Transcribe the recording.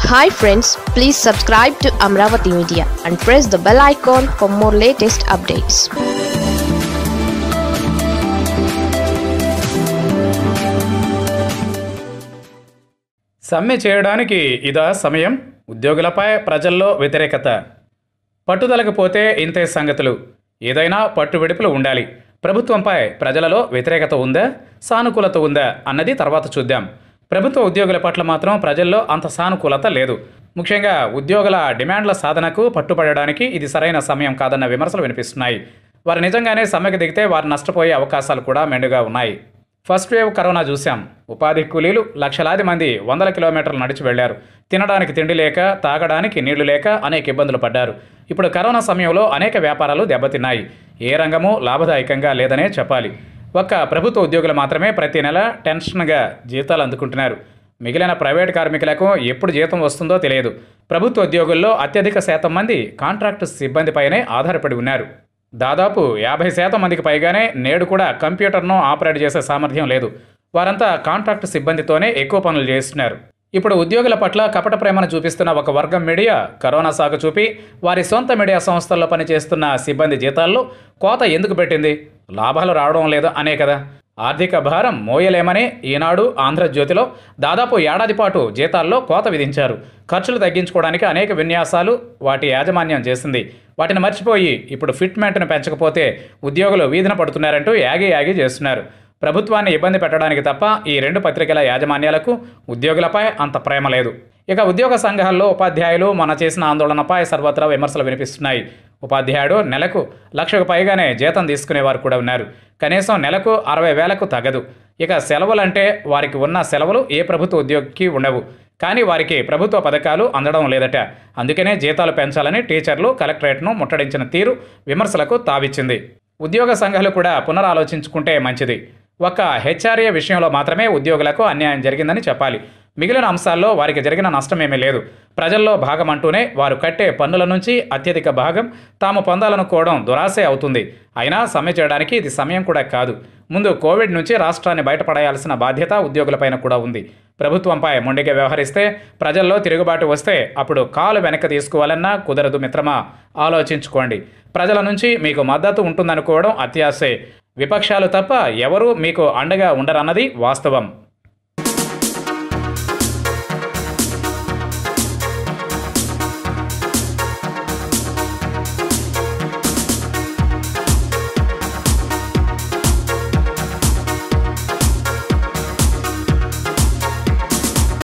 hi friends please subscribe to Amaravati media and press the bell icon for more latest updates సమ్మె చేయడానికి ఇదా సమయం ఉద్యోగులపై ప్రజల్లో వ్యతిరేకత పట్టుదలకు పోతే ఇంతే సంగతులు ఏదైనా పట్టు విడుపులు ఉండాలి ప్రభుత్వంపై ప్రజలలో వ్యతిరేకత ఉందా సానుకూలత ఉందా అన్నది తర్వాత చూద్దాం ప్రభుత్వ ఉద్యోగుల పట్ల మాత్రం ప్రజల్లో అంత సానుకూలత లేదు ముఖ్యంగా ఉద్యోగుల డిమాండ్ల సాధనకు పట్టుపడడానికి ఇది సరైన సమయం కాదన్న విమర్శలు వినిపిస్తున్నాయి వారు నిజంగానే సమ్మెకు దిగితే వారు నష్టపోయే అవకాశాలు కూడా మెండుగా ఉన్నాయి ఫస్ట్ వేవ్ కరోనా చూశాం ఉపాధి కూలీలు లక్షలాది మంది వందల కిలోమీటర్లు నడిచి వెళ్లారు తినడానికి తిండి లేక తాగడానికి నీళ్లు లేక అనేక ఇబ్బందులు పడ్డారు ఇప్పుడు కరోనా సమయంలో అనేక వ్యాపారాలు దెబ్బతిన్నాయి ఏ రంగము లాభదాయకంగా లేదనే చెప్పాలి ఒక్క ప్రభుత్వ ఉద్యోగులు మాత్రమే ప్రతి నెల టెన్షన్గా జీతాలు అందుకుంటున్నారు మిగిలిన ప్రైవేట్ కార్మికులకు ఎప్పుడు జీతం వస్తుందో తెలియదు ప్రభుత్వ ఉద్యోగుల్లో అత్యధిక శాతం మంది కాంట్రాక్టు సిబ్బందిపైనే ఆధారపడి ఉన్నారు దాదాపు యాభై శాతం మందికి పైగానే నేడు కూడా కంప్యూటర్ను ఆపరేట్ చేసే సామర్థ్యం లేదు వారంతా కాంట్రాక్ట్ సిబ్బందితోనే ఎక్కువ పనులు చేస్తున్నారు ఇప్పుడు ఉద్యోగుల పట్ల కపట ప్రేమను చూపిస్తున్న ఒక వర్గం మీడియా కరోనా సాగు చూపి వారి సొంత మీడియా సంస్థల్లో పనిచేస్తున్న సిబ్బంది జీతాల్లో కోత ఎందుకు పెట్టింది లాభాలు రావడం లేదు అనే కదా ఆర్థిక భారం మోయలేమని ఈనాడు ఆంధ్రజ్యోతిలో దాదాపు ఏడాది పాటు జీతాల్లో కోత విధించారు ఖర్చులు తగ్గించుకోవడానికి అనేక విన్యాసాలు వాటి యాజమాన్యం చేసింది వాటిని మర్చిపోయి ఇప్పుడు ఫిట్మెంట్ను పెంచకపోతే ఉద్యోగులు వీధిన పడుతున్నారంటూ యాగి యాగి చేస్తున్నారు ప్రభుత్వాన్ని ఇబ్బంది పెట్టడానికి తప్ప ఈ రెండు పత్రికల యాజమాన్యాలకు ఉద్యోగులపై అంత ప్రేమ లేదు ఇక ఉద్యోగ సంఘాల్లో ఉపాధ్యాయులు మన చేసిన ఆందోళనపై సర్వత్రా విమర్శలు వినిపిస్తున్నాయి ఉపాధ్యాయుడు నెలకు లక్షకు పైగానే జీతం తీసుకునేవారు కూడా ఉన్నారు కనీసం నెలకు అరవై వేలకు తగదు ఇక సెలవులంటే వారికి ఉన్న సెలవులు ఏ ప్రభుత్వ ఉద్యోగికి ఉండవు కానీ వారికి ప్రభుత్వ పథకాలు అందడం లేదట అందుకనే జీతాలు పెంచాలని టీచర్లు కలెక్టరేట్ను ముట్టడించిన తీరు విమర్శలకు తావిచ్చింది ఉద్యోగ సంఘాలు కూడా పునరాలోచించుకుంటే మంచిది ఒక్క హెచ్ఆర్ఏ విషయంలో మాత్రమే ఉద్యోగులకు అన్యాయం జరిగిందని చెప్పాలి మిగిలిన అంశాల్లో వారికి జరిగిన నష్టమేమీ లేదు ప్రజల్లో భాగం అంటూనే వారు కట్టే పన్నుల నుంచి అత్యధిక భాగం తాము పొందాలనుకోవడం దురాశే అవుతుంది అయినా సమ్మె చేయడానికి ఇది సమయం కూడా కాదు ముందు కోవిడ్ నుంచి రాష్ట్రాన్ని బయటపడేయాల్సిన బాధ్యత ఉద్యోగులపైన కూడా ఉంది ప్రభుత్వంపై మొండిగా వ్యవహరిస్తే ప్రజల్లో తిరుగుబాటు వస్తే అప్పుడు కాలు వెనక్కి తీసుకోవాలన్నా కుదరదు మిత్రమా ఆలోచించుకోండి ప్రజల నుంచి మీకు మద్దతు ఉంటుందనుకోవడం అత్యాశే విపక్షాలు తప్ప ఎవరూ మీకు అండగా ఉండరన్నది వాస్తవం